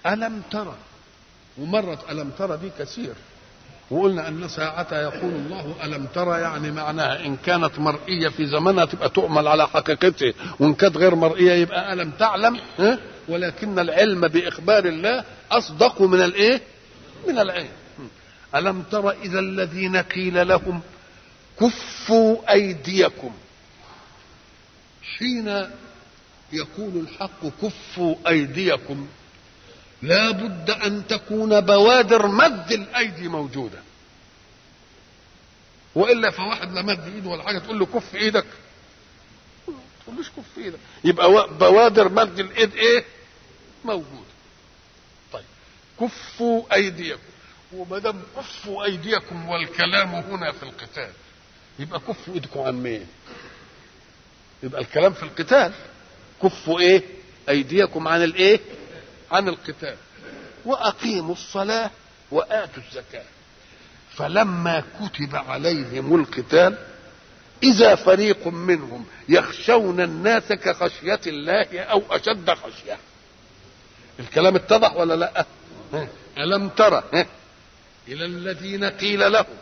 ألم ترى ومرت ألم ترى دي كثير وقلنا أن ساعتها يقول الله ألم ترى يعني معناها إن كانت مرئية في زمنها تبقى تؤمل على حقيقته وإن كانت غير مرئية يبقى ألم تعلم ها؟ ولكن العلم بإخبار الله أصدق من الإيه؟ من العلم ألم تر إذا الذين قيل لهم كفوا أيديكم حين يقول الحق كفوا أيديكم لا بد أن تكون بوادر مد الأيدي موجودة وإلا فواحد لا مد إيده ولا حاجة تقول له كف إيدك ما تقولوش كف إيدك يبقى بوادر مد الإيد إيه موجودة طيب كفوا أيديكم وما دام كفوا أيديكم والكلام هنا في القتال يبقى كفوا إيدكم عن مين؟ يبقى الكلام في القتال كفوا إيه؟ أيديكم عن الإيه؟ عن القتال واقيموا الصلاه واتوا الزكاه فلما كتب عليهم القتال اذا فريق منهم يخشون الناس كخشيه الله او اشد خشيه الكلام اتضح ولا لا الم ترى الى الذين قيل لهم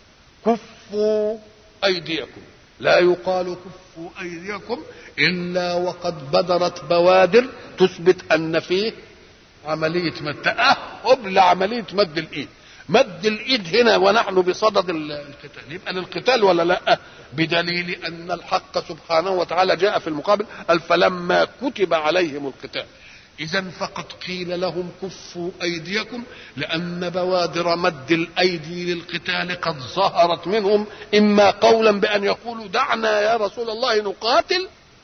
كفوا ايديكم لا يقال كفوا ايديكم الا وقد بدرت بوادر تثبت ان فيه عملية مد تأهب لعملية مد الإيد مد الإيد هنا ونحن بصدد القتال يبقى للقتال ولا لا بدليل أن الحق سبحانه وتعالى جاء في المقابل قال فلما كتب عليهم القتال إذا فقد قيل لهم كفوا أيديكم لأن بوادر مد الأيدي للقتال قد ظهرت منهم إما قولا بأن يقولوا دعنا يا رسول الله نقاتل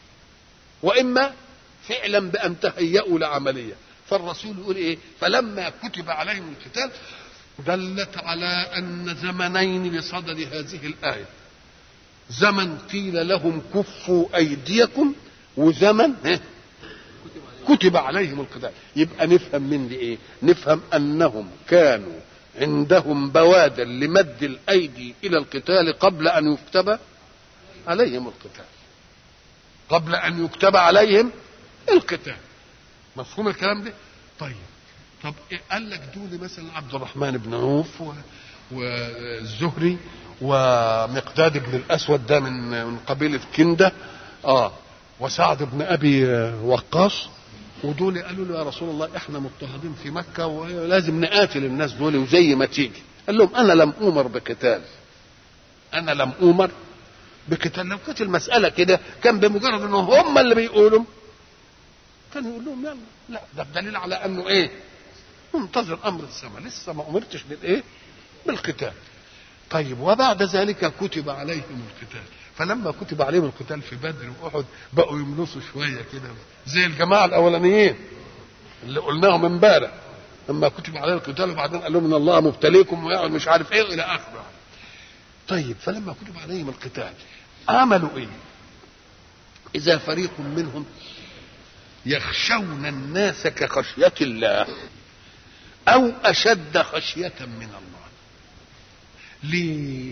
وإما فعلا بأن تهيأوا لعملية فالرسول يقول ايه فلما كتب عليهم القتال دلت على ان زمنين بصدد هذه الايه زمن قيل لهم كفوا ايديكم وزمن كتب عليهم القتال يبقى نفهم من دي ايه نفهم انهم كانوا عندهم بوادر لمد الايدي الى القتال قبل ان يكتب عليهم القتال قبل ان يكتب عليهم القتال مفهوم الكلام ده طيب طب إيه قال لك دول مثلا عبد الرحمن بن عوف و... والزهري ومقداد بن الاسود ده من من قبيله كنده اه وسعد بن ابي وقاص ودول قالوا له يا رسول الله احنا مضطهدين في مكه ولازم نقاتل الناس دول وزي ما تيجي قال لهم انا لم اومر بقتال انا لم اومر بقتال لو كانت المساله كده كان بمجرد انه هم اللي بيقولوا كان يقول لهم يلا لا ده بدليل على انه ايه منتظر امر السماء لسه ما امرتش بالايه بالقتال طيب وبعد ذلك كتب عليهم القتال فلما كتب عليهم القتال في بدر واحد بقوا يملصوا شويه كده زي الجماعه الاولانيين اللي قلناهم امبارح لما كتب عليهم القتال وبعدين قال لهم ان الله مبتليكم ويعمل مش عارف ايه الى اخره طيب فلما كتب عليهم القتال عملوا ايه اذا فريق منهم يخشون الناس كخشية الله أو أشد خشية من الله ليه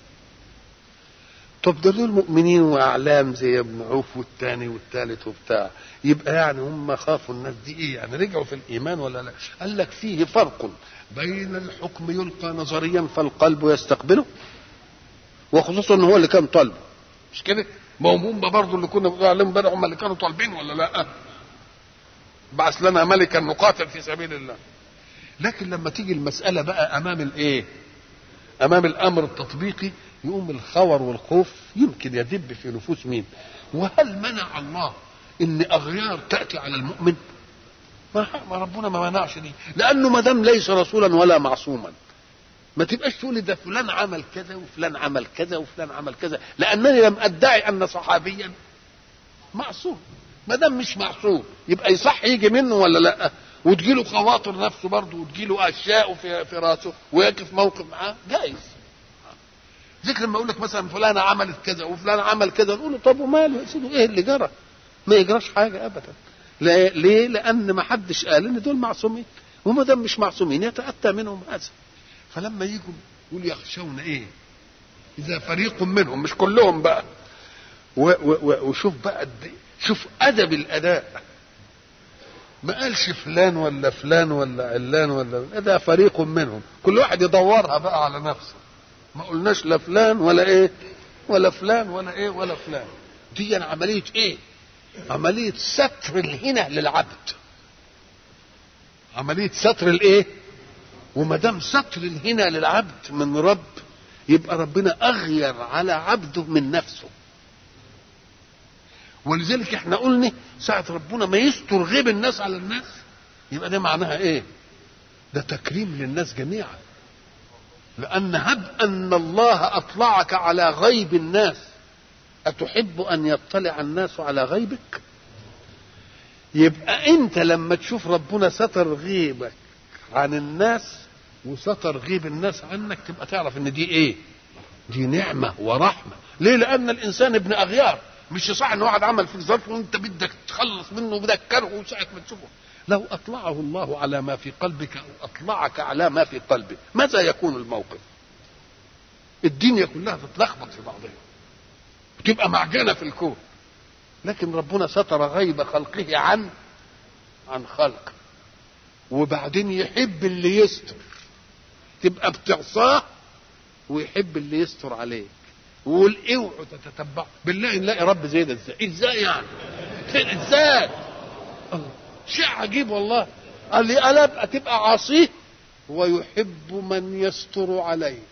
طب ده دول مؤمنين وأعلام زي ابن عوف والتاني والتالت وبتاع يبقى يعني هم خافوا الناس دي إيه يعني رجعوا في الإيمان ولا لا قال لك فيه فرق بين الحكم يلقى نظريا فالقلب يستقبله وخصوصا ان هو اللي كان طالبه مش كده ما هم برضه اللي كنا بنقول عليهم امبارح هم اللي كانوا طالبين ولا لا بعث لنا ملكا نقاتل في سبيل الله لكن لما تيجي المسألة بقى أمام الإيه أمام الأمر التطبيقي يقوم الخور والخوف يمكن يدب في نفوس مين وهل منع الله إن أغيار تأتي على المؤمن ما ربنا ما منعش دي لأنه ما دام ليس رسولا ولا معصوما ما تبقاش تقول ده فلان عمل كذا وفلان عمل كذا وفلان عمل كذا لأنني لم أدعي أن صحابيا معصوم ما دام مش معصوم يبقى يصح يجي منه ولا لا وتجيله خواطر نفسه برضه وتجيله اشياء في في راسه ويقف موقف معاه جائز ذيك لما اقول لك مثلا فلانه عملت كذا وفلان عمل كذا نقول له طب وماله يا سيدي ايه اللي جرى؟ ما يجراش حاجه ابدا ليه؟ لان ما حدش قال ان دول معصومين وما دام مش معصومين يتاتى منهم هذا فلما يجوا يقول يخشون ايه؟ اذا فريق منهم مش كلهم بقى و و و وشوف بقى شوف ادب الاداء ما قالش فلان ولا فلان ولا علان ولا ده فريق منهم كل واحد يدورها بقى على نفسه ما قلناش لا فلان ولا ايه ولا فلان ولا ايه ولا فلان دي عملية ايه عملية ستر الهنا للعبد عملية ستر الايه وما دام ستر الهنا للعبد من رب يبقى ربنا اغير على عبده من نفسه ولذلك احنا قلنا ساعة ربنا ما يستر غيب الناس على الناس يبقى ده معناها ايه ده تكريم للناس جميعا لأن هب أن الله أطلعك على غيب الناس أتحب أن يطلع الناس على غيبك يبقى أنت لما تشوف ربنا ستر غيبك عن الناس وستر غيب الناس عنك تبقى تعرف ان دي ايه دي نعمة ورحمة ليه لأن الإنسان ابن أغيار مش صح ان واحد عمل فيك ظرف وانت بدك تخلص منه وبدك كرهه ساعة ما تشوفه لو أطلعه الله على ما في قلبك أو أطلعك على ما في قلبه ماذا يكون الموقف الدنيا كلها تتلخبط في بعضها وتبقى معجنة في الكون لكن ربنا ستر غيب خلقه عن عن خلق وبعدين يحب اللي يستر تبقى بتعصاه ويحب اللي يستر عليك ويقول اوعوا تتتبعوا بالله نلاقي رب زي ده ازاي ازاي يعني فين ازاي الله شيء عجيب والله قال لي الا تبقى عاصيه ويحب من يستر عليك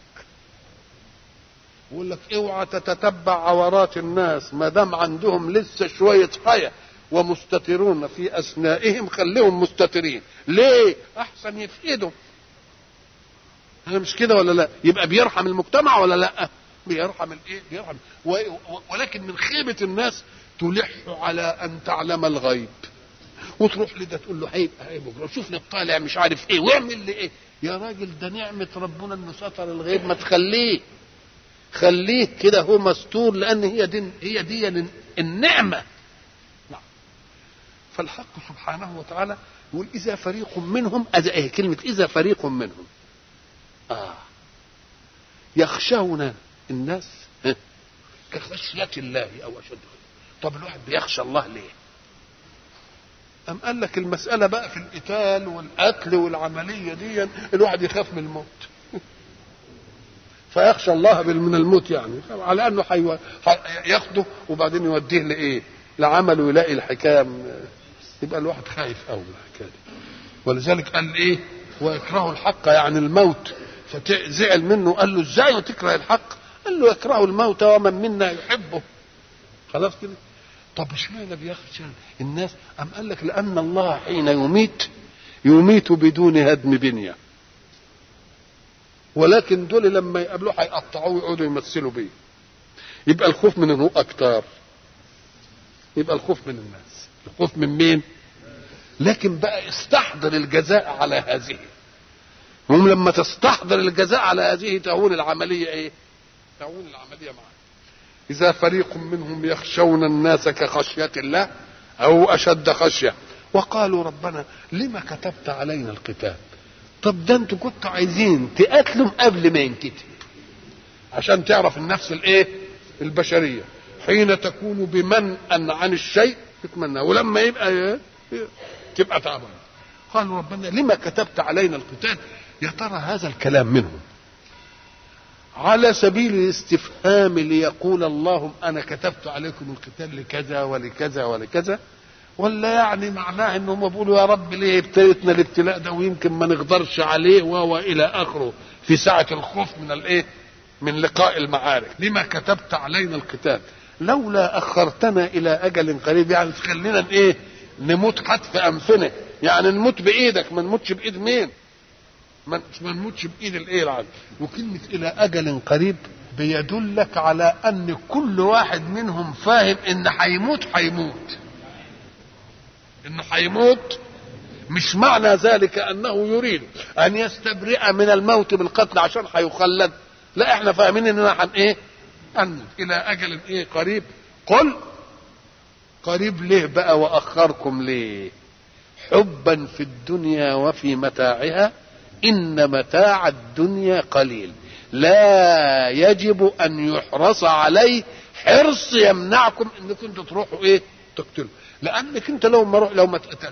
يقول لك اوعى تتتبع عورات الناس ما دام عندهم لسه شويه حياه ومستترون في اثنائهم خليهم مستترين ليه احسن يفقدوا انا مش كده ولا لا يبقى بيرحم المجتمع ولا لا بيرحم الايه بيرحم و... و... ولكن من خيبه الناس تلح على ان تعلم الغيب وتروح لده تقول له عيب عيب بكره شوف لي طالع مش عارف ايه واعمل لي ايه يا راجل ده نعمه ربنا انه ستر الغيب ما تخليه خليه كده هو مستور لان هي دي هي دي النعمه نعم فالحق سبحانه وتعالى يقول اذا فريق منهم أذا إيه كلمه اذا فريق منهم آه يخشون الناس كخشية الله أو أشد طب الواحد بيخشى الله ليه؟ أم قال لك المسألة بقى في القتال والقتل والعملية دي الواحد يخاف من الموت فيخشى الله من الموت يعني على انه حيو... ياخده وبعدين يوديه لايه؟ لعمل ويلاقي الحكايه يبقى الواحد خايف قوي من الحكايه دي ولذلك قال ايه؟ ويكره الحق يعني الموت فزعل منه قال له ازاي تكره الحق؟ قال له يكره الموت ومن منا يحبه خلاص كده طب اشمعنى بيخشى الناس ام قال لك لان الله حين يميت يميت بدون هدم بنيه ولكن دول لما يقابلوه هيقطعوه ويقعدوا يمثلوا بيه يبقى الخوف من انه اكتر يبقى الخوف من الناس الخوف من مين لكن بقى استحضر الجزاء على هذه هم لما تستحضر الجزاء على هذه تهون العملية ايه تهون العملية معك إذا فريق منهم يخشون الناس كخشية الله أو أشد خشية وقالوا ربنا لما كتبت علينا القتال طب ده انتوا كنتوا عايزين تقاتلوا قبل ما ينكتب عشان تعرف النفس الايه البشريه حين تكون بمنأ عن الشيء تتمنى ولما يبقى إيه؟ تبقى تعبان قالوا ربنا لما كتبت علينا القتال يا ترى هذا الكلام منهم على سبيل الاستفهام ليقول اللهم انا كتبت عليكم القتال لكذا ولكذا ولكذا ولا يعني معناه انهم بيقولوا يا رب ليه ابتليتنا الابتلاء ده ويمكن ما نقدرش عليه والى اخره في ساعه الخوف من الايه؟ من لقاء المعارك، لما كتبت علينا القتال؟ لولا اخرتنا الى اجل قريب يعني تخلينا ايه؟ نموت حتف انفنا، يعني نموت بايدك ما نموتش بايد مين؟ ما نموتش بايد الايه العدل، وكلمه الى اجل قريب بيدلك على ان كل واحد منهم فاهم ان هيموت هيموت. انه هيموت مش معنى ذلك انه يريد ان يستبرئ من الموت بالقتل عشان هيخلد لا احنا فاهمين اننا هن ايه هنموت الى اجل ايه قريب قل قريب ليه بقى واخركم ليه حبا في الدنيا وفي متاعها ان متاع الدنيا قليل لا يجب ان يحرص عليه حرص يمنعكم انكم تروحوا ايه تقتلوا لانك انت لو ما روح لو ما اتقتلتش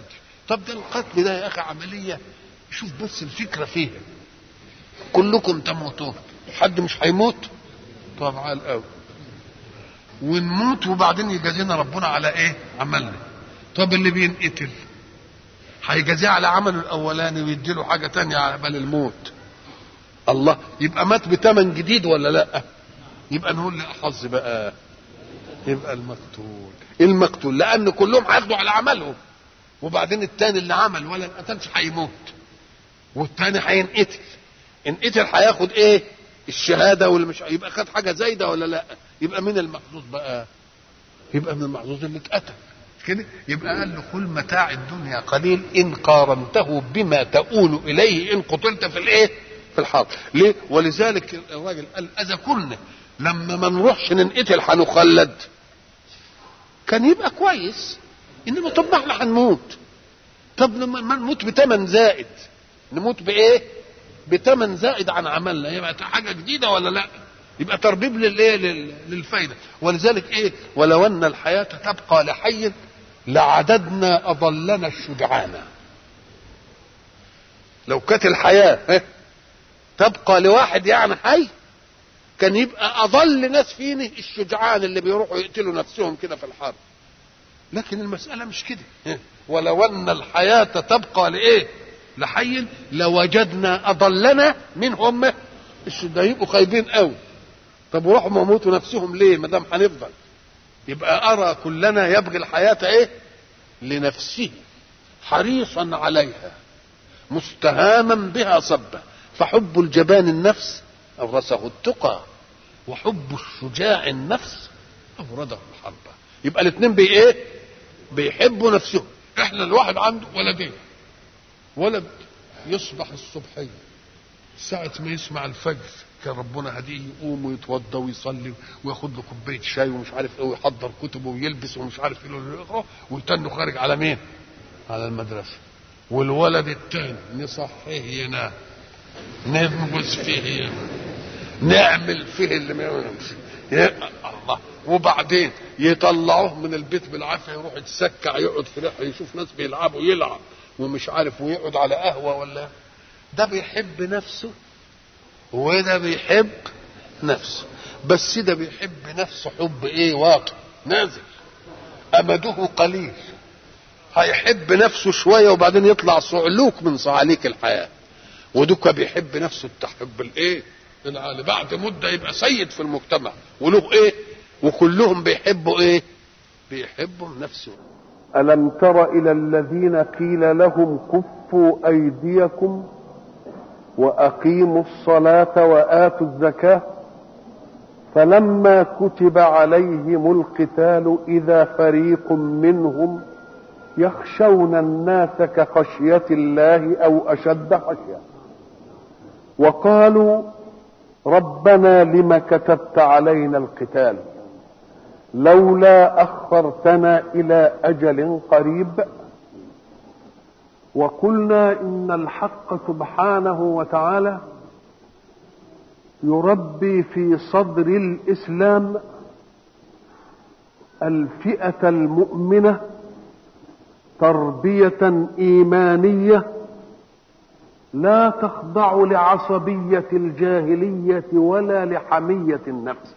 طب ده القتل ده يا اخي عمليه شوف بس الفكره فيها كلكم تموتون حد مش هيموت طب على الاول ونموت وبعدين يجازينا ربنا على ايه عملنا طب اللي بينقتل هيجازيه على عمله الاولاني ويديله حاجه تانية على بال الموت الله يبقى مات بتمن جديد ولا لا يبقى نقول لا حظ بقى يبقى المقتول المقتول لان كلهم هياخدوا على عملهم وبعدين التاني اللي عمل ولا ما قتلش هيموت والتاني هينقتل انقتل هياخد ايه الشهاده واللي مش يبقى خد حاجه زايده ولا لا يبقى مين المحظوظ بقى يبقى من المحظوظ اللي اتقتل كده يبقى قال له كل متاع الدنيا قليل ان قارنته بما تؤول اليه ان قتلت في الايه في الحرب ليه ولذلك الراجل قال اذا كنا لما ما نروحش ننقتل هنخلد كان يبقى كويس انما طب ما احنا هنموت طب لما ما نموت بثمن زائد نموت بايه بثمن زائد عن عملنا يبقى حاجه جديده ولا لا يبقى تربيب للايه لل- للفايده ولذلك ايه ولو ان الحياه تبقى لحي لعددنا اضلنا الشجعان لو كانت الحياه ها، تبقى لواحد يعني حي كان يبقى اضل ناس فينا الشجعان اللي بيروحوا يقتلوا نفسهم كده في الحرب لكن المسألة مش كده ولو أن الحياة تبقى لإيه لحي لوجدنا أضلنا من هم ده يبقوا خايبين قوي طب وراحوا موتوا نفسهم ليه ما دام هنفضل يبقى أرى كلنا يبغي الحياة إيه لنفسه حريصا عليها مستهاما بها صبا فحب الجبان النفس أورثه التقى وحب الشجاع النفس أورده الحرب يبقى الاثنين بي ايه بيحبوا نفسهم احنا الواحد عنده ولدين ولد يصبح الصبحية ساعة ما يسمع الفجر كان ربنا هديه يقوم ويتوضى ويصلي وياخد له كوباية شاي ومش عارف ايه ويحضر كتبه ويلبس ومش عارف ايه اللي يقرا ويتنه خارج على مين؟ على المدرسة والولد التاني نصحيه ينام ننبذ فيه ينام نعمل فيه اللي ما يعملش يا الله وبعدين يطلعوه من البيت بالعافيه يروح يتسكع يقعد في ريحه يشوف ناس بيلعبوا يلعب ومش عارف ويقعد على قهوه ولا ده بيحب نفسه وده بيحب نفسه بس ده بيحب نفسه حب ايه واطي نازل امده قليل هيحب نفسه شويه وبعدين يطلع صعلوك من صعاليك الحياه ودوكا بيحب نفسه التحب الايه العالي بعد مده يبقى سيد في المجتمع وله ايه وكلهم بيحبوا ايه بيحبوا نفسه ألم تر إلى الذين قيل لهم كفوا أيديكم وأقيموا الصلاة وآتوا الزكاة فلما كتب عليهم القتال إذا فريق منهم يخشون الناس كخشية الله أو أشد خشية وقالوا ربنا لم كتبت علينا القتال لولا اخرتنا الى اجل قريب وقلنا ان الحق سبحانه وتعالى يربي في صدر الاسلام الفئه المؤمنه تربيه ايمانيه لا تخضع لعصبيه الجاهليه ولا لحميه النفس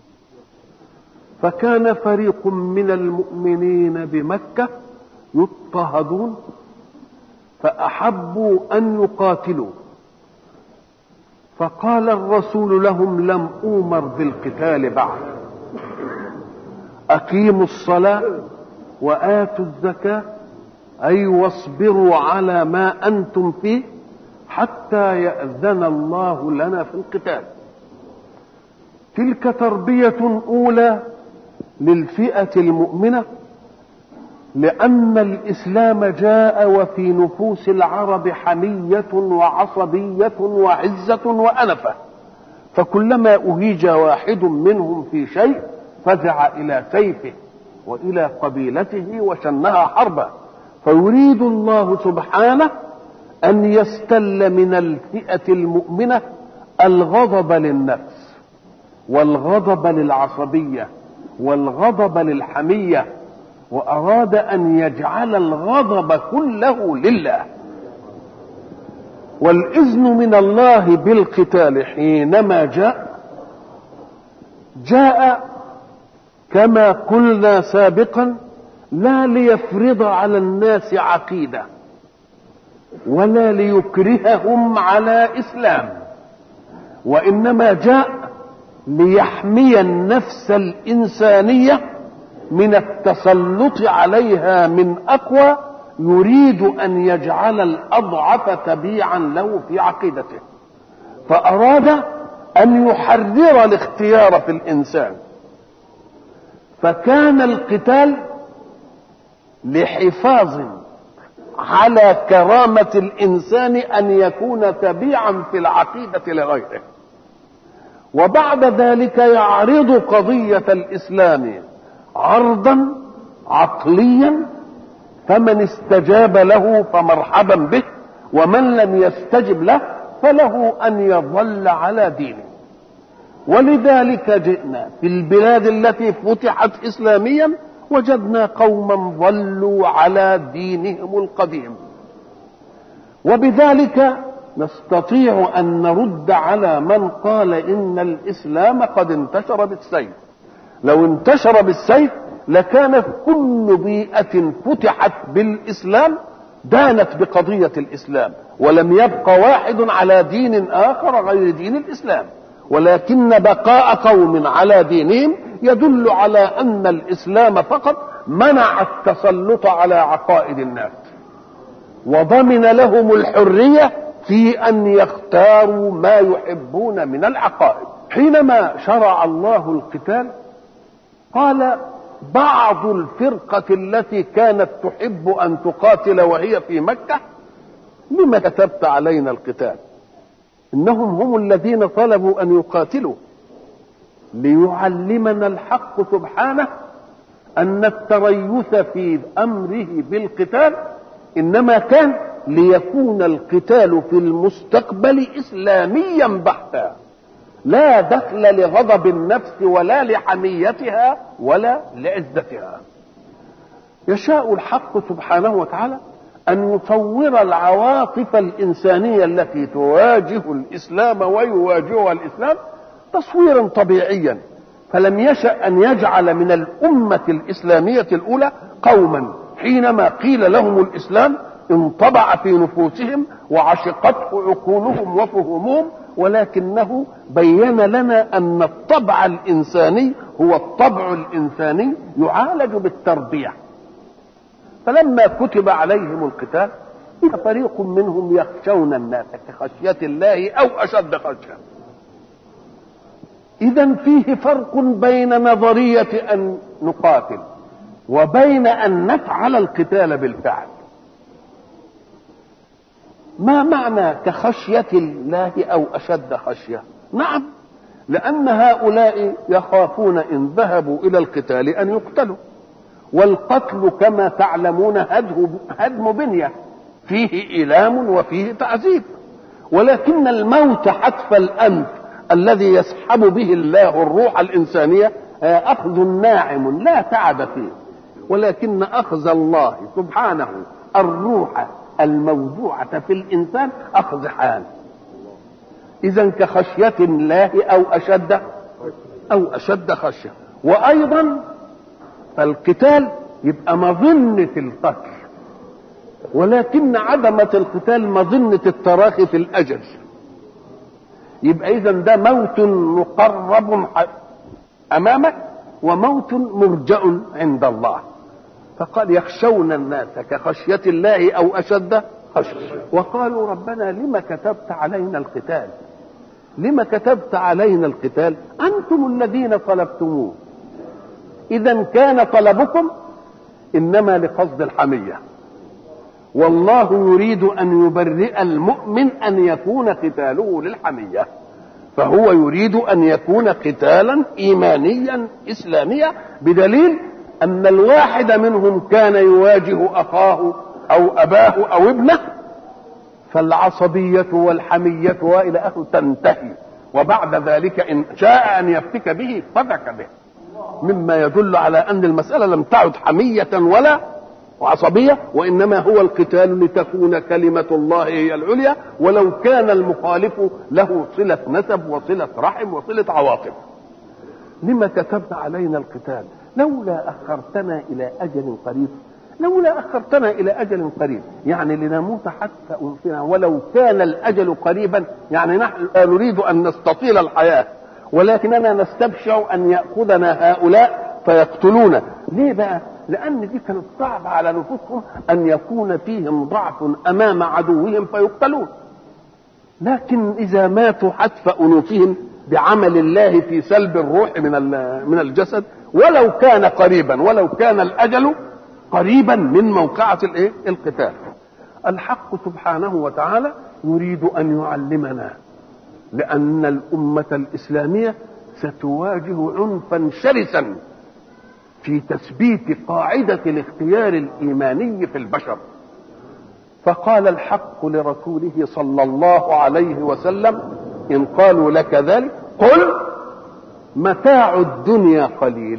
فكان فريق من المؤمنين بمكه يضطهدون فاحبوا ان يقاتلوا فقال الرسول لهم لم اومر بالقتال بعد اقيموا الصلاه واتوا الزكاه اي واصبروا على ما انتم فيه حتى ياذن الله لنا في القتال تلك تربيه اولى للفئه المؤمنه لان الاسلام جاء وفي نفوس العرب حميه وعصبيه وعزه وانفه فكلما اهيج واحد منهم في شيء فزع الى سيفه والى قبيلته وشنها حربا فيريد الله سبحانه ان يستل من الفئه المؤمنه الغضب للنفس والغضب للعصبيه والغضب للحميه وأراد أن يجعل الغضب كله لله والإذن من الله بالقتال حينما جاء جاء كما قلنا سابقا لا ليفرض على الناس عقيده ولا ليكرههم على اسلام وانما جاء ليحمي النفس الانسانيه من التسلط عليها من اقوى يريد ان يجعل الاضعف تبيعا له في عقيدته فاراد ان يحرر الاختيار في الانسان فكان القتال لحفاظ على كرامة الإنسان أن يكون تبيعا في العقيدة لغيره وبعد ذلك يعرض قضية الإسلام عرضا عقليا فمن استجاب له فمرحبا به ومن لم يستجب له فله أن يظل على دينه ولذلك جئنا في البلاد التي فتحت إسلاميا وجدنا قوما ظلوا على دينهم القديم وبذلك نستطيع ان نرد على من قال ان الاسلام قد انتشر بالسيف لو انتشر بالسيف لكانت كل بيئه فتحت بالاسلام دانت بقضيه الاسلام ولم يبق واحد على دين اخر غير دين الاسلام ولكن بقاء قوم على دينهم يدل على ان الاسلام فقط منع التسلط على عقائد الناس وضمن لهم الحريه في ان يختاروا ما يحبون من العقائد حينما شرع الله القتال قال بعض الفرقه التي كانت تحب ان تقاتل وهي في مكه لما كتبت علينا القتال انهم هم الذين طلبوا ان يقاتلوا ليعلمنا الحق سبحانه ان التريث في امره بالقتال انما كان ليكون القتال في المستقبل اسلاميا بحتا لا دخل لغضب النفس ولا لحميتها ولا لعزتها يشاء الحق سبحانه وتعالى ان يصور العواطف الانسانيه التي تواجه الاسلام ويواجهها الاسلام تصويرا طبيعيا فلم يشا ان يجعل من الامه الاسلاميه الاولى قوما حينما قيل لهم الاسلام انطبع في نفوسهم وعشقته عقولهم وفهومهم ولكنه بين لنا ان الطبع الانساني هو الطبع الانساني يعالج بالتربيه فلما كتب عليهم القتال إذا فريق منهم يخشون الناس كخشية الله أو أشد خشية إذا فيه فرق بين نظرية أن نقاتل وبين أن نفعل القتال بالفعل ما معنى كخشية الله أو أشد خشية نعم لأن هؤلاء يخافون إن ذهبوا إلى القتال أن يقتلوا والقتل كما تعلمون هدم بنية فيه إيلام وفيه تعذيب ولكن الموت حتف الأنف الذي يسحب به الله الروح الإنسانية أخذ ناعم لا تعب فيه ولكن أخذ الله سبحانه الروح الموضوعة في الإنسان أخذ حال إذا كخشية الله أو أشد أو أشد خشية وأيضا فالقتال يبقى مظنة القتل ولكن عدمة القتال مظنة التراخي في الأجل يبقى إذا ده موت مقرب أمامك وموت مرجأ عند الله فقال يخشون الناس كخشية الله أو أشد خشية وقالوا ربنا لما كتبت علينا القتال لما كتبت علينا القتال أنتم الذين طلبتموه إذا كان طلبكم إنما لقصد الحمية والله يريد أن يبرئ المؤمن أن يكون قتاله للحمية فهو يريد أن يكون قتالا إيمانيا إسلاميا بدليل أن الواحد منهم كان يواجه أخاه أو أباه أو ابنه فالعصبية والحمية وإلى آخره تنتهي وبعد ذلك إن شاء أن يفتك به فتك به مما يدل على ان المساله لم تعد حميه ولا وعصبيه وانما هو القتال لتكون كلمه الله هي العليا ولو كان المخالف له صله نسب وصله رحم وصله عواطف لما كتبت علينا القتال لولا اخرتنا الى اجل قريب لولا اخرتنا الى اجل قريب يعني لنموت حتى انفنا ولو كان الاجل قريبا يعني نحن لا نريد ان نستطيل الحياه ولكننا نستبشع ان ياخذنا هؤلاء فيقتلونا ليه بقى لان دي كانت صعبه على نفوسهم ان يكون فيهم ضعف امام عدوهم فيقتلون لكن اذا ماتوا حتف انوفهم بعمل الله في سلب الروح من من الجسد ولو كان قريبا ولو كان الاجل قريبا من موقعة الايه؟ القتال. الحق سبحانه وتعالى يريد ان يعلمنا لان الامة الاسلامية ستواجه عنفا شرسا في تثبيت قاعدة الاختيار الايماني في البشر. فقال الحق لرسوله صلى الله عليه وسلم ان قالوا لك ذلك قل متاع الدنيا قليل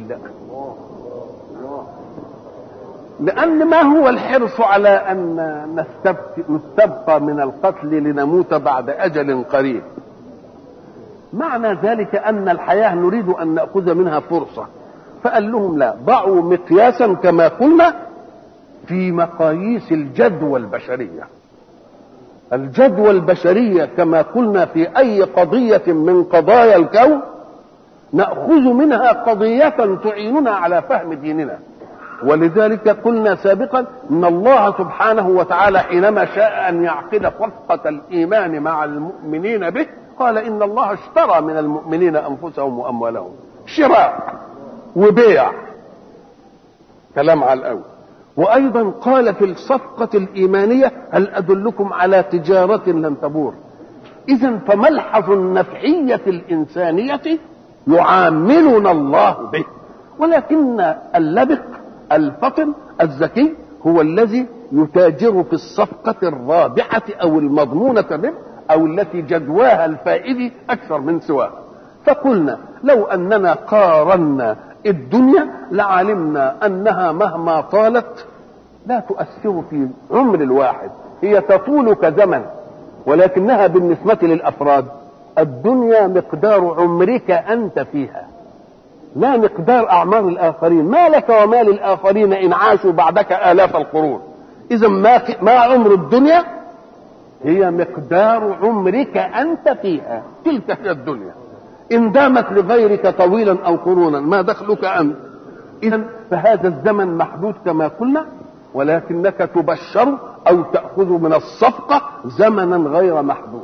لأن ما هو الحرص على أن نستبقى من القتل لنموت بعد أجل قريب معنى ذلك أن الحياة نريد أن نأخذ منها فرصة فقال لهم لا ضعوا مقياسا كما قلنا في مقاييس الجدوى البشرية الجدوى البشرية كما قلنا في أي قضية من قضايا الكون نأخذ منها قضية تعيننا على فهم ديننا ولذلك قلنا سابقا ان الله سبحانه وتعالى حينما شاء ان يعقد صفقه الايمان مع المؤمنين به قال ان الله اشترى من المؤمنين انفسهم واموالهم شراء وبيع كلام على الاول وايضا قال في الصفقه الايمانيه هل ادلكم على تجاره لن تبور اذا فملحظ النفعيه الانسانيه يعاملنا الله به ولكن اللبق الفطن الذكي هو الذي يتاجر في الصفقة الرابحة أو المضمونة الربح أو التي جدواها الفائد أكثر من سواها فقلنا لو أننا قارنا الدنيا لعلمنا أنها مهما طالت لا تؤثر في عمر الواحد هي تطول كزمن ولكنها بالنسبة للأفراد الدنيا مقدار عمرك أنت فيها لا مقدار اعمار الاخرين ما لك وما للاخرين ان عاشوا بعدك الاف القرون اذا ما ما عمر الدنيا هي مقدار عمرك انت فيها تلك هي الدنيا ان دامت لغيرك طويلا او قرونا ما دخلك انت اذا فهذا الزمن محدود كما قلنا ولكنك تبشر او تاخذ من الصفقه زمنا غير محدود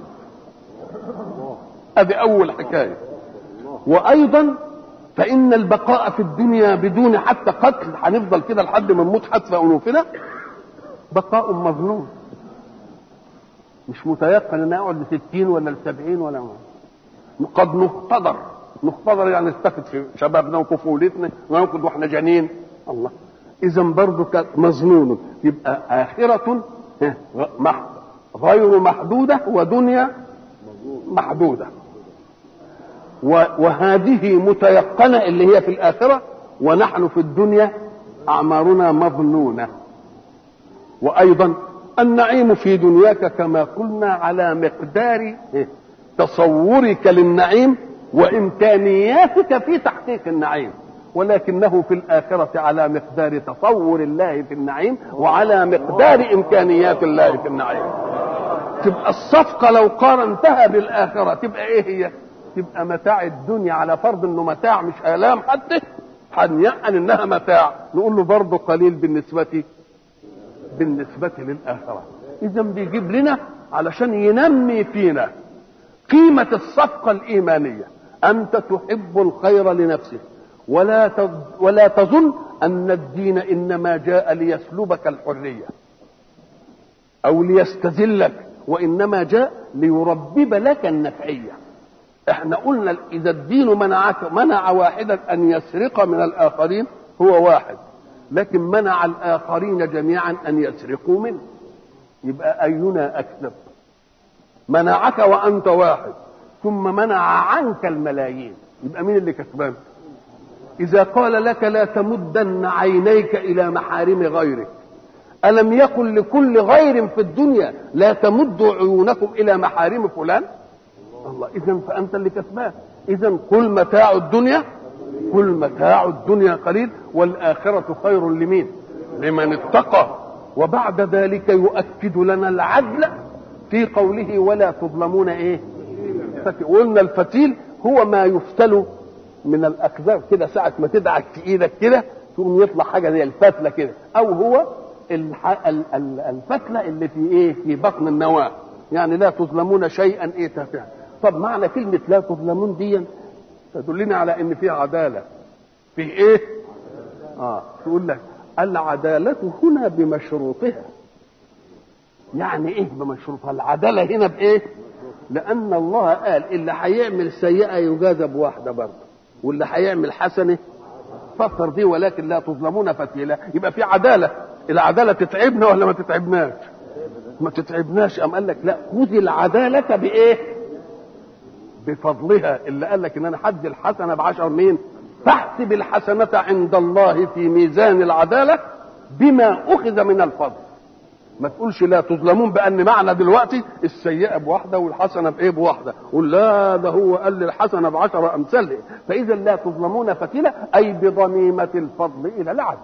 هذه اول حكايه وايضا فإن البقاء في الدنيا بدون حتى قتل هنفضل كده لحد ما نموت حتف أنوفنا بقاء مظنون مش متيقن ان اقعد لستين ولا لسبعين ولا ما. قد نختضر نختضر يعني نستفد في شبابنا وطفولتنا ونقعد واحنا جنين الله اذا برضه مظنون يبقى اخره غير محدوده ودنيا محدوده وهذه متيقنة اللي هي في الآخرة ونحن في الدنيا أعمارنا مظنونة وأيضا النعيم في دنياك كما قلنا على مقدار تصورك للنعيم وإمكانياتك في تحقيق النعيم ولكنه في الآخرة على مقدار تصور الله في النعيم وعلى مقدار إمكانيات الله في النعيم تبقى الصفقة لو قارنتها بالآخرة تبقى إيه هي؟ تبقى متاع الدنيا على فرض انه متاع مش الام حتى هنيقن انها متاع نقول له برضه قليل بالنسبه بالنسبه للاخره اذا بيجيب لنا علشان ينمي فينا قيمه الصفقه الايمانيه انت تحب الخير لنفسك ولا ولا تظن ان الدين انما جاء ليسلبك الحريه او ليستذلك وانما جاء ليربب لك النفعيه احنا قلنا اذا الدين منعك منع واحدا ان يسرق من الاخرين هو واحد لكن منع الاخرين جميعا ان يسرقوا منه يبقى اينا اكذب منعك وانت واحد ثم منع عنك الملايين يبقى مين اللي كسبان إذا قال لك لا تمدن عينيك إلى محارم غيرك ألم يقل لكل غير في الدنيا لا تمدوا عيونكم إلى محارم فلان الله إذا فأنت اللي كسبان إذا قل متاع الدنيا قل متاع الدنيا قليل والآخرة خير لمين لمن اتقى وبعد ذلك يؤكد لنا العدل في قوله ولا تظلمون ايه قلنا الفتيل هو ما يفتل من الاكذاب كده ساعه ما تدعك في ايدك كده تقوم يطلع حاجه زي الفتله كده او هو الح... ال... ال... الفتله اللي في ايه في بطن النواه يعني لا تظلمون شيئا ايه تافها طب معنى كلمه لا تظلمون دي تدلنا على ان في عداله في ايه اه تقول لك العداله هنا بمشروطها يعني ايه بمشروطها العداله هنا بايه لان الله قال اللي هيعمل سيئه يجازى بواحده برضه واللي هيعمل حسنه فطر دي ولكن لا تظلمون فتيلا يبقى في عداله العداله تتعبنا ولا ما تتعبناش ما تتعبناش ام قال لك لا خذ العداله بايه بفضلها اللي قال لك ان انا حد الحسنه بعشر مين فاحسب الحسنه عند الله في ميزان العداله بما اخذ من الفضل ما تقولش لا تظلمون بان معنى دلوقتي السيئه بواحده والحسنه بايه بواحده قول لا ده هو قال لي الحسنه بعشر امثال فاذا لا تظلمون فتيله اي بضميمه الفضل الى العدل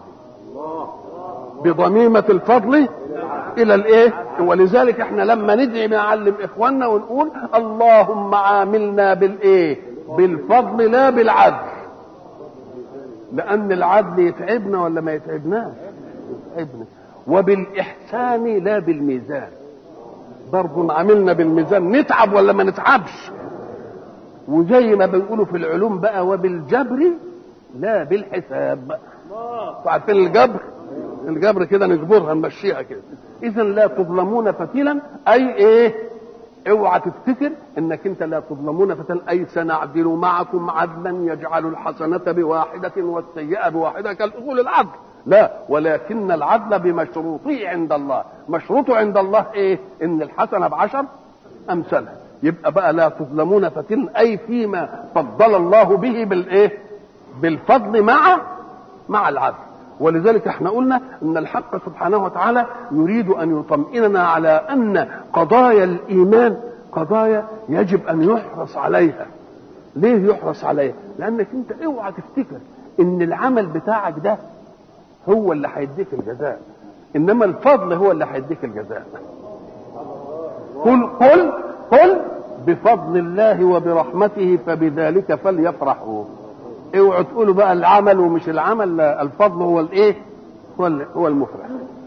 بضميمه الفضل الى الايه ولذلك احنا لما ندعي نعلم اخواننا ونقول اللهم عاملنا بالايه بالفضل لا بالعدل لان العدل يتعبنا ولا ما يتعبناش يتعبنا وبالإحسان لا بالميزان برضه عملنا بالميزان نتعب ولا ما نتعبش وزي ما بيقولوا في العلوم بقى وبالجبر لا بالحساب عارفين الجبر الجبر كده نجبرها نمشيها كده اذا لا تظلمون فتيلا اي ايه اوعى تفتكر انك انت لا تظلمون فتيلا اي سنعدل معكم عدلا يجعل الحسنه بواحده والسيئه بواحده كالاصول العدل لا ولكن العدل بمشروطه عند الله مشروطه عند الله ايه ان الحسنه بعشر امثالها يبقى بقى لا تظلمون فتن اي فيما فضل الله به بالايه بالفضل مع مع العدل ولذلك احنا قلنا ان الحق سبحانه وتعالى يريد ان يطمئننا على ان قضايا الايمان قضايا يجب ان يحرص عليها ليه يحرص عليها لانك انت اوعى تفتكر ان العمل بتاعك ده هو اللي هيديك الجزاء انما الفضل هو اللي هيديك الجزاء قل قل قل بفضل الله وبرحمته فبذلك فليفرحوا اوعوا تقولوا بقى العمل ومش العمل لا الفضل هو الايه هو هو المفرح